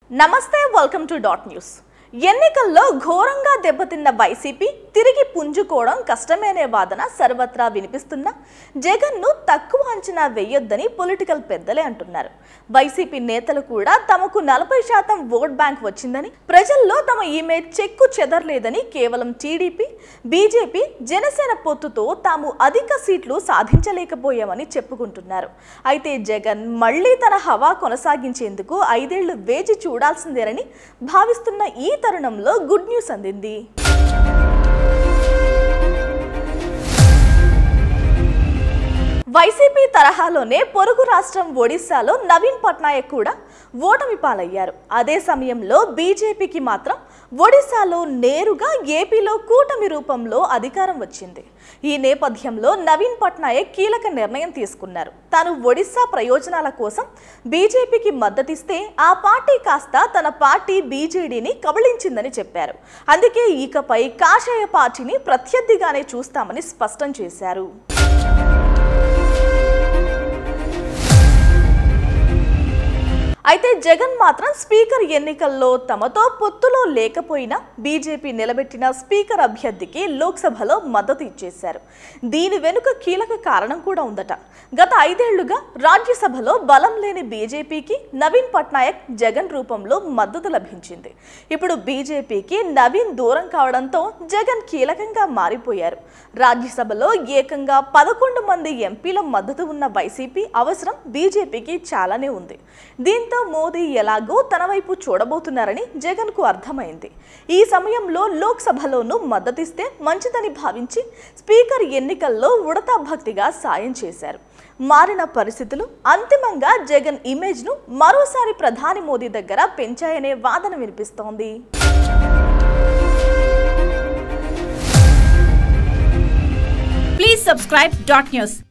నమస్తే welcome to dot news ఎన్నికల్లో ఘోరంగా దెబ్బతిన్న వైసీపీ తిరిగి పుంజుకోవడం కష్టమేనే వాదన సర్వత్రా వినిపిస్తున్నా జగన్ను తక్కువ అంచనా వేయొద్దని పొలిటికల్ పెద్దలే అంటున్నారు వైసీపీ నేతలు కూడా తమకు నలభై శాతం ఓట్ బ్యాంక్ వచ్చిందని ప్రజల్లో తమ ఇమేజ్ చెక్కు చెదరలేదని కేవలం టీడీపీ బీజేపీ జనసేన పొత్తుతో తాము అధిక సీట్లు సాధించలేకపోయామని చెప్పుకుంటున్నారు అయితే జగన్ మళ్లీ తన హవా కొనసాగించేందుకు ఐదేళ్లు వేచి చూడాల్సిందేనని భావిస్తున్న ఈ తరుణంలో గుడ్ న్యూస్ అందింది వైసీపీ తరహాలోనే పొరుగు రాష్ట్రం ఒడిశాలో నవీన్ పట్నాయక్ కూడా ఓటమి పాలయ్యారు అదే సమయంలో బీజేపీకి మాత్రం ఒడిశాలో నేరుగా ఏపీలో కూటమి రూపంలో అధికారం వచ్చింది ఈ నేపథ్యంలో నవీన్ పట్నాయక్ కీలక నిర్ణయం తీసుకున్నారు తాను ఒడిశా ప్రయోజనాల కోసం బీజేపీకి మద్దతిస్తే ఆ పార్టీ కాస్త తన పార్టీ బీజేడీని కబళించిందని చెప్పారు అందుకే ఇకపై కాషాయ పార్టీని ప్రత్యర్థిగానే చూస్తామని స్పష్టం చేశారు అయితే జగన్ మాత్రం స్పీకర్ ఎన్నికల్లో తమతో పొత్తులో లేకపోయినా బీజేపీ నిలబెట్టిన స్పీకర్ అభ్యర్థికి లోక్సభలో మద్దతు ఇచ్చేశారు దీని వెనుక కీలక కారణం కూడా ఉందట గత ఐదేళ్లుగా రాజ్యసభలో బలం లేని బీజేపీకి నవీన్ పట్నాయక్ జగన్ రూపంలో మద్దతు లభించింది ఇప్పుడు బీజేపీకి నవీన్ దూరం కావడంతో జగన్ కీలకంగా మారిపోయారు రాజ్యసభలో ఏకంగా పదకొండు మంది ఎంపీల మద్దతు ఉన్న వైసీపీ అవసరం బీజేపీకి చాలానే ఉంది దీంతో మోదీ ఎలాగో తన వైపు చూడబోతున్నారని జగన్కు అర్థమైంది ఈ సమయంలో లోక్సభలోనూ మద్దతిస్తే మంచిదని భావించి స్పీకర్ ఎన్నికల్లో ఉడతా భక్తిగా సాయం చేశారు మారిన పరిస్థితులు అంతిమంగా జగన్ ఇమేజ్ను మరోసారి ప్రధాని మోదీ దగ్గర పెంచాయనే వాదన వినిపిస్తోంది Please subscribe Dot News.